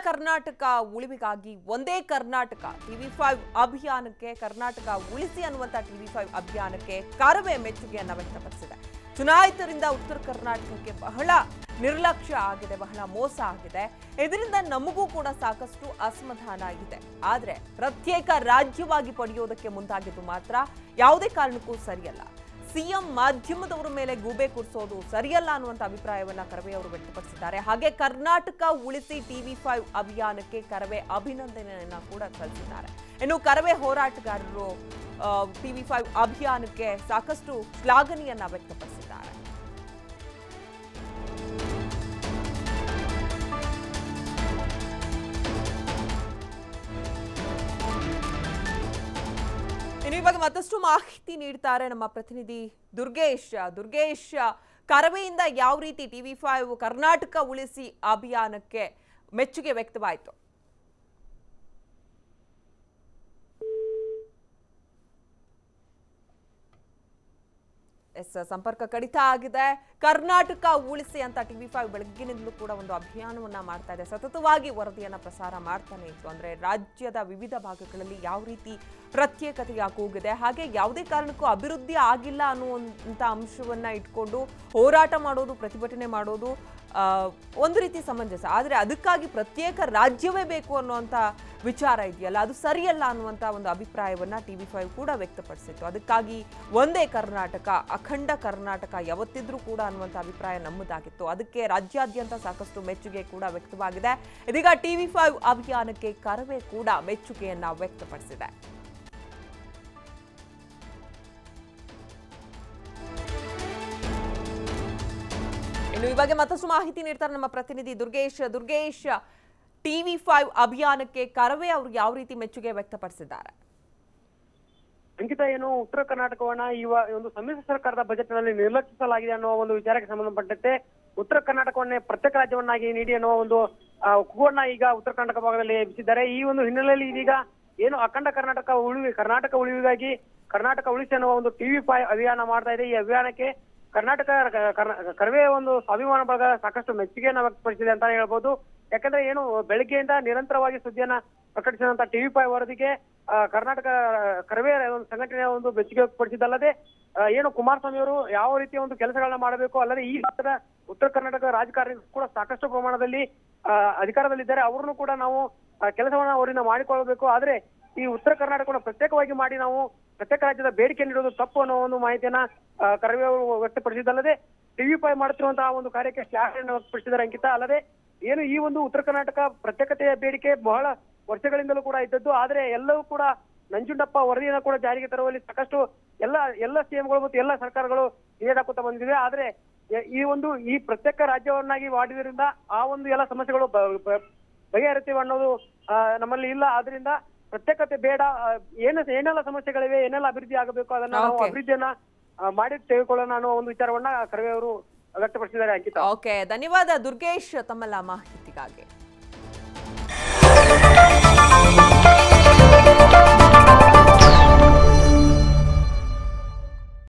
ಕರ್ನಾಟಕ ಉಳಿವಿಗಾಗಿ ಒಂದೇ Karnataka TV five ಅಭಿಯಾನಕ್ಕೆ ಕರ್ನಾಟಕ ಉಳಿಸಿ ಅನ್ನುವಂಥ ಟಿವಿ ಫೈವ್ ಅಭಿಯಾನಕ್ಕೆ ಕರವೇ ಮೆಚ್ಚುಗೆಯನ್ನ ವ್ಯಕ್ತಪಡಿಸಿದೆ ಚುನಾಯಿತರಿಂದ ಉತ್ತರ ಕರ್ನಾಟಕಕ್ಕೆ ಬಹಳ ನಿರ್ಲಕ್ಷ್ಯ ಆಗಿದೆ ಬಹಳ ಮೋಸ ಆಗಿದೆ ಇದರಿಂದ ನಮಗೂ ಕೂಡ ಸಾಕಷ್ಟು ಅಸಮಾಧಾನ ಇದೆ ಆದ್ರೆ ಪ್ರತ್ಯೇಕ ರಾಜ್ಯವಾಗಿ ಪಡೆಯೋದಕ್ಕೆ ಮುಂದಾಗಿದ್ದು ಮಾತ್ರ ಯಾವುದೇ ಕಾರಣಕ್ಕೂ ಸರಿಯಲ್ಲ ಸಿಎಂ ಮಾಧ್ಯಮದವರ ಮೇಲೆ ಗೂಬೆ ಕೂರಿಸೋದು ಸರಿಯಲ್ಲ ಅನ್ನುವಂಥ ಅಭಿಪ್ರಾಯವನ್ನ ಕರವೇ ಅವರು ವ್ಯಕ್ತಪಡಿಸಿದ್ದಾರೆ ಹಾಗೆ ಕರ್ನಾಟಕ ಉಳಿಸಿ ಟಿವಿ ಫೈವ್ ಅಭಿಯಾನಕ್ಕೆ ಕರವೇ ಅಭಿನಂದನೆಯನ್ನ ಕೂಡ ಸಲ್ಲಿಸಿದ್ದಾರೆ ಇನ್ನು ಕರವೇ ಹೋರಾಟಗಾರರು ಟಿವಿ ಫೈವ್ ಅಭಿಯಾನಕ್ಕೆ ಸಾಕಷ್ಟು ಶ್ಲಾಘನೆಯನ್ನ ವ್ಯಕ್ತಪಡಿಸಿದ್ದಾರೆ ಇನ್ನು ಇವಾಗ ಮತ್ತಷ್ಟು ಮಾಹಿತಿ ನೀಡ್ತಾರೆ ನಮ್ಮ ಪ್ರತಿನಿಧಿ ದುರ್ಗೇಶ್ ದುರ್ಗೇಶ್ ಕರವೆಯಿಂದ ಯಾವ ರೀತಿ ಟಿವಿ ಫೈವ್ ಕರ್ನಾಟಕ ಉಳಿಸಿ ಅಭಿಯಾನಕ್ಕೆ ಮೆಚ್ಚುಗೆ ವ್ಯಕ್ತವಾಯಿತು ಎಸ್ ಸಂಪರ್ಕ ಕಡಿತ ಆಗಿದೆ ಕರ್ನಾಟಕ ಉಳಿಸಿ ಅಂತ ಟಿವಿ ಫೈವ್ ಬೆಳಗ್ಗಿನಿಂದಲೂ ಕೂಡ ಒಂದು ಅಭಿಯಾನವನ್ನ ಮಾಡ್ತಾ ಇದೆ ಸತತವಾಗಿ ವರದಿಯನ್ನ ಪ್ರಸಾರ ಮಾಡ್ತಾನೆ ಇತ್ತು ಅಂದ್ರೆ ರಾಜ್ಯದ ವಿವಿಧ ಭಾಗಗಳಲ್ಲಿ ಯಾವ ರೀತಿ ಪ್ರತ್ಯೇಕತೆಯ ಕೂಗಿದೆ ಹಾಗೆ ಯಾವುದೇ ಕಾರಣಕ್ಕೂ ಅಭಿವೃದ್ಧಿ ಆಗಿಲ್ಲ ಅನ್ನುವಂಥ ಅಂಶವನ್ನ ಇಟ್ಕೊಂಡು ಹೋರಾಟ ಮಾಡೋದು ಪ್ರತಿಭಟನೆ ಮಾಡೋದು ಆ, ಒಂದು ರೀತಿ ಸಮಂಜಸ ಆದರೆ ಅದಕ್ಕಾಗಿ ಪ್ರತ್ಯೇಕ ರಾಜ್ಯವೇ ಬೇಕು ಅನ್ನುವಂಥ ವಿಚಾರ ಇದೆಯಲ್ಲ ಅದು ಸರಿಯಲ್ಲ ಅನ್ನುವಂಥ ಒಂದು ಅಭಿಪ್ರಾಯವನ್ನ ಟಿ ವಿ ಫೈವ್ ಕೂಡ ವ್ಯಕ್ತಪಡಿಸಿತ್ತು ಅದಕ್ಕಾಗಿ ಒಂದೇ ಕರ್ನಾಟಕ ಅಖಂಡ ಕರ್ನಾಟಕ ಯಾವತ್ತಿದ್ರೂ ಕೂಡ ಅನ್ನುವಂಥ ಅಭಿಪ್ರಾಯ ನಮ್ಮದಾಗಿತ್ತು ಅದಕ್ಕೆ ರಾಜ್ಯಾದ್ಯಂತ ಸಾಕಷ್ಟು ಮೆಚ್ಚುಗೆ ಕೂಡ ವ್ಯಕ್ತವಾಗಿದೆ ಇದೀಗ ಟಿವಿ ಫೈವ್ ಅಭಿಯಾನಕ್ಕೆ ಕರವೇ ಕೂಡ ಮೆಚ್ಚುಗೆಯನ್ನ ವ್ಯಕ್ತಪಡಿಸಿದೆ ಇನ್ನು ಈ ಬಗ್ಗೆ ಮತ್ತಷ್ಟು ಮಾಹಿತಿ ನೀಡ್ತಾರೆ ನಮ್ಮ ಪ್ರತಿನಿಧಿ ದುರ್ಗೇಶ್ ದುರ್ಗೇಶ್ ಟಿವಿ ಫೈವ್ ಅಭಿಯಾನಕ್ಕೆ ಕರವೇ ಅವರು ಯಾವ ರೀತಿ ಮೆಚ್ಚುಗೆ ವ್ಯಕ್ತಪಡಿಸಿದ್ದಾರೆ ಅಂಕಿತ ಏನು ಉತ್ತರ ಕರ್ನಾಟಕವನ್ನ ಈ ವ- ಈ ಒಂದು ಸಮ್ಮಿಶ್ರ ಸರ್ಕಾರದ ಬಜೆಟ್ ನಲ್ಲಿ ನಿರ್ಲಕ್ಷಿಸಲಾಗಿದೆ ಅನ್ನೋ ಒಂದು ವಿಚಾರಕ್ಕೆ ಸಂಬಂಧಪಟ್ಟಂತೆ ಉತ್ತರ ಕರ್ನಾಟಕವನ್ನೇ ಪ್ರತ್ಯೇಕ ರಾಜ್ಯವನ್ನಾಗಿ ನೀಡಿ ಅನ್ನೋ ಒಂದು ಆ, ಕೂಗನ್ನ ಈಗ ಉತ್ತರ ಕರ್ನಾಟಕ ಭಾಗದಲ್ಲಿ ಎಬ್ಬಿಸಿದ್ದಾರೆ ಈ ಒಂದು ಹಿನ್ನೆಲೆಯಲ್ಲಿ ಇದೀಗ ಏನು ಅಖಂಡ ಕರ್ನಾಟಕ ಉಳಿವಿ ಕರ್ನಾಟಕ ಉಳಿವಿಗಾಗಿ ಕರ್ನಾಟಕ ಉಳಿಸಿ ಅನ್ನುವ ಒಂದು ಟಿವಿ ಫೈ ಅಭಿಯಾನ ಮಾಡ್ತಾ ಇದೆ ಈ ಅಭಿಯಾನಕ್ಕೆ ಕರ್ನಾಟಕ ಕ- ಕರ್ನ- ಕರವೇ ಒಂದು ಸ್ವಾಭಿಮಾನ ಬಳಗ ಸಾಕಷ್ಟು ಮೆಚ್ಚುಗೆಯನ್ನ ವ್ಯಕ್ತಪಡಿಸಿದೆ ಅಂತ ಹೇಳ್ಬೋದು ಯಾಕಂದ್ರೆ ಏನು ಬೆಳಗ್ಗೆಯಿಂದ ನಿರಂತರವಾಗಿ ಸುದ್ದಿಯನ್ನ ಪ್ರಕಟಿಸಿದಂತ ಟಿವಿ ಫೈ ವರದಿಗೆ ಆ, ಕರ್ನಾಟಕ ಕರವೇ ಒಂದು ಸಂಘಟನೆಯ ಒಂದು ಮೆಚ್ಚುಗೆ ವ್ಯಕ್ತಪಡಿಸಿದ್ದಲ್ಲದೆ ಆ, ಏನು ಕುಮಾರಸ್ವಾಮಿ ಅವರು ಯಾವ ರೀತಿಯ ಒಂದು ಕೆಲಸಗಳನ್ನ ಮಾಡಬೇಕು ಅಲ್ಲದೆ ಈ ಭಾಗದ ಉತ್ತರ ಕರ್ನಾಟಕ ರಾಜಕಾರಣಿಗಳು ಕೂಡ ಸಾಕಷ್ಟು ಪ್ರಮಾಣದಲ್ಲಿ ಆ, ಅಧಿಕಾರದಲ್ಲಿದ್ದಾರೆ ಅವ್ರನ್ನು ಕೂಡ ನಾವು ಆ, ಕೆಲಸವನ್ನ ಅವರಿಂದ ಮಾಡಿಕೊಳ್ಳಬೇಕು ಆದ್ರೆ ಈ ಉತ್ತರ ಕರ್ನಾಟಕವನ್ನು ಪ್ರತ್ಯೇಕವಾಗಿ ಮಾಡಿ ನಾವು ಪ್ರತ್ಯೇಕ ರಾಜ್ಯದ ಬೇಡಿಕೆ ನೀಡೋದು ತಪ್ಪು ಅನ್ನೋ ಒಂದು ಮಾಹಿತಿಯನ್ನ ಆ, ಕರವೇ ಅವರು ವ್ಯಕ್ತಪಡಿಸಿದ್ದಲ್ಲದೆ ಟಿವಿ ಫೈ ಮಾಡುತ್ತಿರುವಂತಹ ಒಂದು ಕಾರ್ಯಕ್ಕೆ ಶ್ಲಾಘನೆಯನ್ನು ವ್ಯಕ್ತಪಡಿಸಿದ್ದಾರೆ ಅಂಕಿತ ಅಲ್ಲದೆ ಏನು ಈ ಒಂದು ಉತ್ತರ ಕರ್ನಾಟಕ ಪ್ರತ್ಯೇಕತೆಯ ಬೇಡಿಕೆ ಬಹಳ ವರ್ಷಗಳಿಂದಲೂ ಕೂಡ ಇದ್ದದ್ದು ಆದ್ರೆ ಎಲ್ಲವೂ ಕೂಡ ನಂಜುಂಡಪ್ಪ ವರದಿಯನ್ನು ಕೂಡ ಜಾರಿಗೆ ತರುವಲ್ಲಿ ಸಾಕಷ್ಟು ಎಲ್ಲ ಎಲ್ಲ ಸಿಎಂಗಳು ಮತ್ತು ಎಲ್ಲ ಸರ್ಕಾರಗಳು ನೀಡಾಕುತ್ತಾ ಬಂದಿವೆ ಆದ್ರೆ ಎ- ಈ ಒಂದು ಈ ಪ್ರತ್ಯೇಕ ರಾಜ್ಯವನ್ನಾಗಿ ಮಾಡಿದ್ರಿಂದ ಆ ಒಂದು ಎಲ್ಲ ಸಮಸ್ಯೆಗಳು ಬ- ಬ- ಬಗೆಹರಿತೀವಿ ಅನ್ನೋದು ಆ, ನಮ್ಮಲ್ಲಿ ಇಲ್ಲ ಆದ್ರಿಂದ ಪ್ರತ್ಯೇಕತೆ ಬೇಡ ಆ, ಏನು ಏನೆಲ್ಲ ಸಮಸ್ಯೆಗಳಿವೆ ಏನೆಲ್ಲ ಅಭಿವೃದ್ಧಿ ಆಗಬೇಕು ಅದನ್ನ ನಾವು Okay. ಅಭಿವೃದ್ಧಿಯನ್ನ ಆ, ಮಾಡಿ ತೆಗೆದುಕೊಳ್ಳೋಣ ಅನ್ನೋ ಒಂದು ವಿಚಾರವನ್ನ ಖರ್ಗೆ ಅವರು ವ್ಯಕ್ತಪಡಿಸಿದ್ದಾರೆ ಅಂಕಿತ ಓಕೆ ಧನ್ಯವಾದ ದುರ್ಗೇಶ್ ತಮ್ಮೆಲ್ಲ ಮಾಹಿತಿಗಾಗಿ